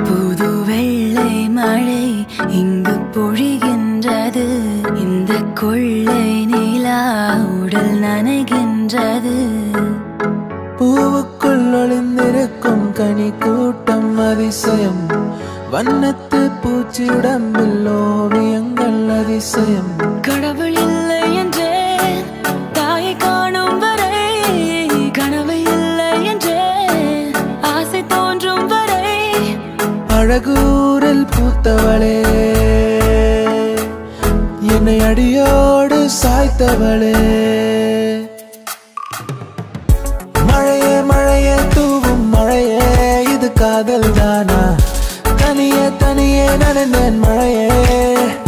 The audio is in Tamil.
புது வெள்ளை மழை இங்கு பொழிகின்றது இந்த கொள்ளை நிலா உடல் நனைகின்றது பூவுக்குள் ஒளிந்திருக்கும் கனி கூட்டம் அதிசயம் வண்ணத்து பூச்சி உடம்பில் ஓவியங்கள் அதிசயம் கடவுள் இல்லை என்றேன் தாயை காணும் வரை கனவு இல்லை என்றேன் ஆசை தோன்றும் வரை அழகூரில் பூத்தவளே என்னை அடியோடு சாய்த்தவளே மழையே மழையே தூவும் மழையே இது காதல் தானா தனியே தனியே நனைந்தேன் மழையே